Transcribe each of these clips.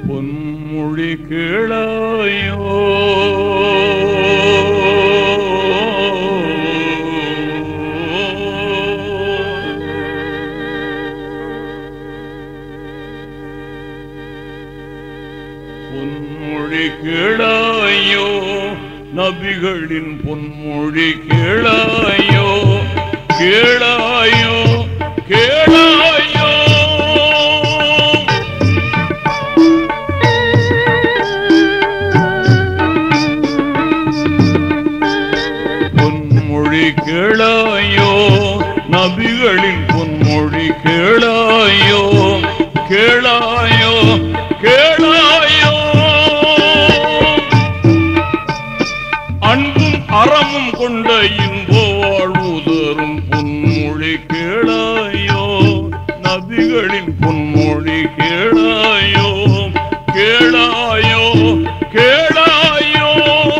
பொன்மொழி கேளாயோ பொன்மொழி கேளாயோ நபிகளின் பொன்மொழி கேளாயோ கேளாயோ கேளாயோ பொன்மொழி கேளாயோ நபிகளின் பொன்மொழி கேளாயோ கேளாயோ கேளாயோ அன்பும் அறமும் கொண்ட இன்ப வாழ்வு தரும் பொன்மொழி கேளாயோ நபிகளின் பொன்மொழி கேளாயோ கேளாயோ கேளாயோ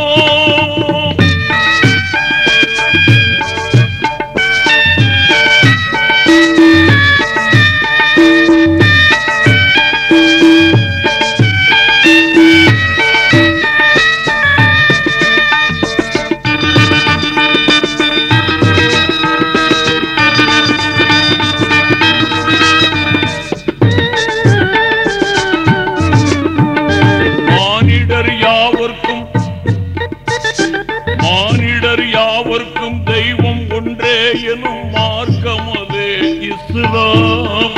மானிடர் யாவர்க்கும் மானிடர் யாவர்க்கும் தெய்வம் ஒன்றே எனும் மார்க்கமதே இஸ்லாம்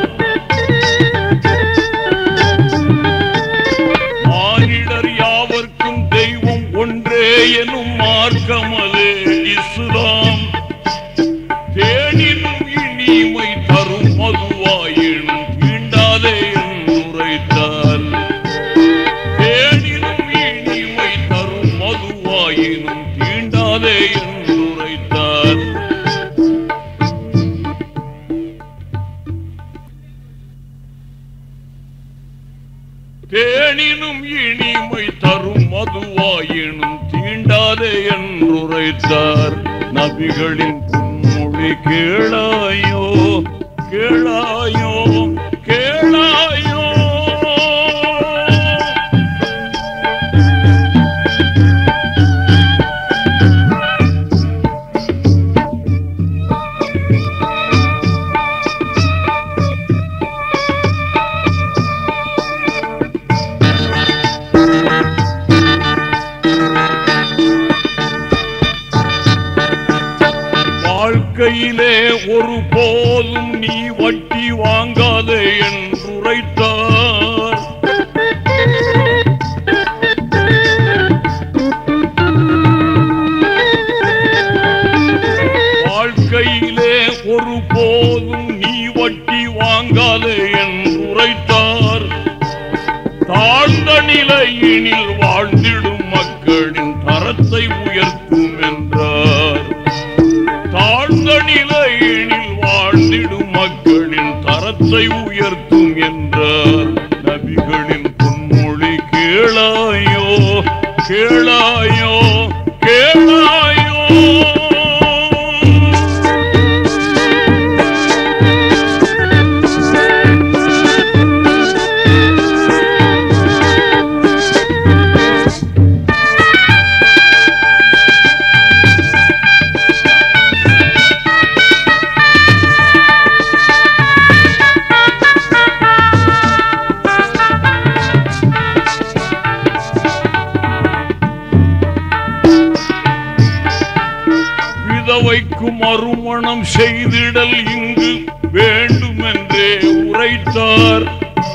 மானிடர் யாவர்க்கும் தெய்வம் ஒன்றே எனும் மார்க்கமதே இஸ்லாம் தேனினும் இனிமை தரும் மதுவாயினும் தீண்டாதே என்றுரைத்தார் தேனினும் இனிமை தரும் மதுவாயினும் தீண்டாதே என்றுரைத்தார் தேனினும் இனிமை தரும் மதுவாயினும் தீண்டாதே என்றுரைத்தார் நபிகளின் பொன்மொழி கேளாயோ கேளாயோ கேளாயோ வாழ்க்கையிலே ஒரு போதும் நீ வட்டி வாங்காதே என்றுரைத்தார் வாழ்க்கையிலே ஒரு போதும் நீ வட்டி வாங்காதே என்றுரைத்தார் தாழ்ந்த நிலையினில் வாழ்ந்திடும் மக்களின் தரத்தை உயர்த்தும் என்றார் தாழ்ந்த நிலையினில் வாழ்ந்திடும் மக்களின் தரத்தை உயர்த்தும் என்றார் நபிகளின் பொன்மொழி கேளாயோ கேளாயோ கேளாயோ விதவைக்கு மறுமணம் செய்திடல் இங்கு வேண்டுமென்றே உரைத்தார்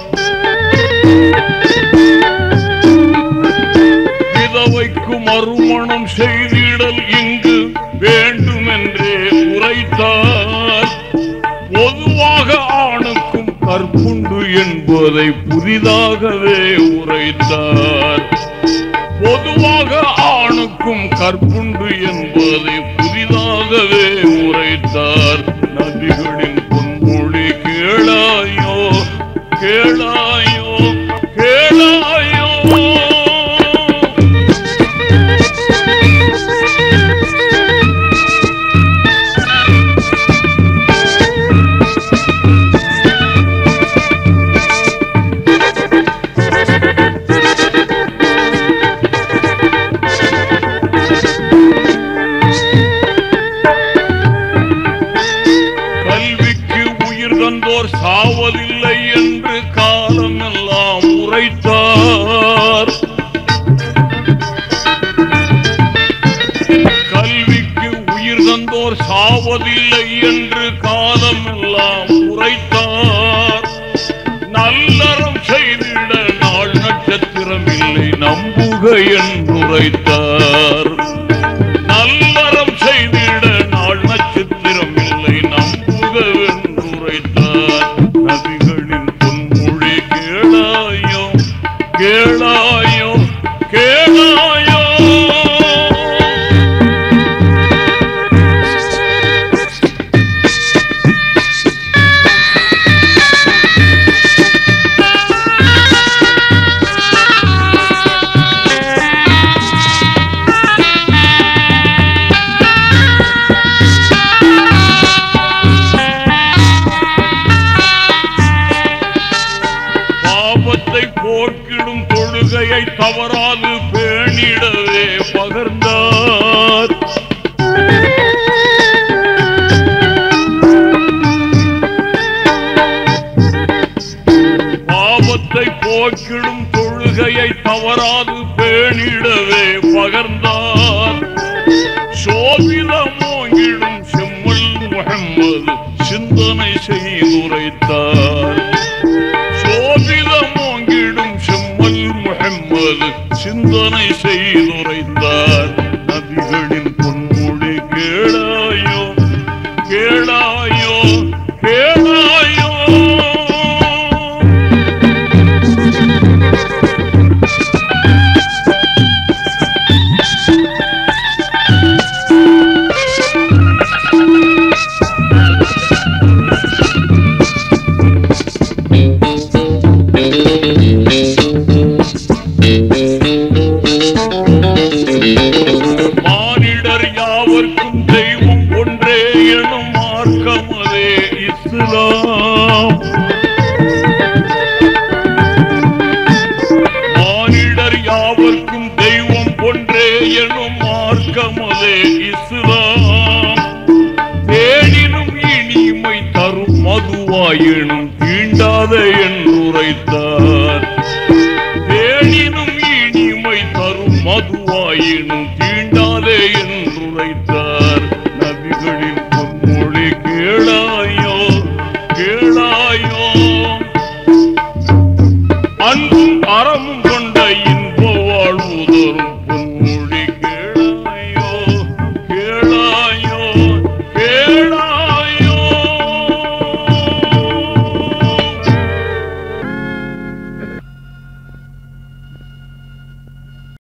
விதவைக்கு மறுமணம் செய்திடல் இங்கு வேண்டுமென்றே உரைத்தார் பொதுவாக ஆணுக்கும் கற்புண்டு என்பதை புதிதாகவே உரைத்தார் பொதுவாக ஆணுக்கும் கற்புண்டு என்பதை புதிதாகவே உரைத்தார் நபிகளின் பொன்மொழி கேளாயோ கேளாயோ கேளாயோ உரைத்தார் கல்விக்கு உயிர் தந்தோர் சாவதில்லை என்று காலமெல்லாம் உரைத்தார் நல்லறம் செய்திட நாள் நட்சத்திரம் இல்லை நம்புக என்றுரைத்தார் நல்லறம் செய்திட நாள் நட்சத்திரம் இல்லை நம்புக என்றுரைத்தார் நபிகளின் பொன்மொழி கேளாயோ கேளாயோ கேளாயோ பாவத்தை போக்கிடும் தொழுகையை தவறாது பேணிடவே பகர்ந்தார் பாவத்தை போக்கிடும் தொழுகையை தவறாது பேணிடவே பகர்ந்தார் சோபிதமோங்கிடும் செம்மல் முகம்மது சிந்தனை செய்துரைத்தார் சோதிதமோங்கிடும் செம்மல் முகம்மது சிந்தனை செய்துரைத்தார் நபிகளின் பொன்மொழி கேளாயோ கேளாயோ கேளாயோ மானிடர் யாவர்க்கும் தெய்வம் ஒன்றே எனும் மார்க்கமதே இஸ்லாம் மானிடர் யாவர்க்கும் தெய்வம் ஒன்றே எனும் மார்க்கமதே இஸ்லாம் தேனினும் இனிமை தரும் மதுவாயினும் தீண்டாத என்றுரைத்தார் தேனினும் இனிமை தரும் மதுவாயினும் தீண்டாதே என்றுரைத்தார் நபிகளின் பொன்மொழி கேளாயோ கேளாயோ அன்பும் அறமும் கொண்ட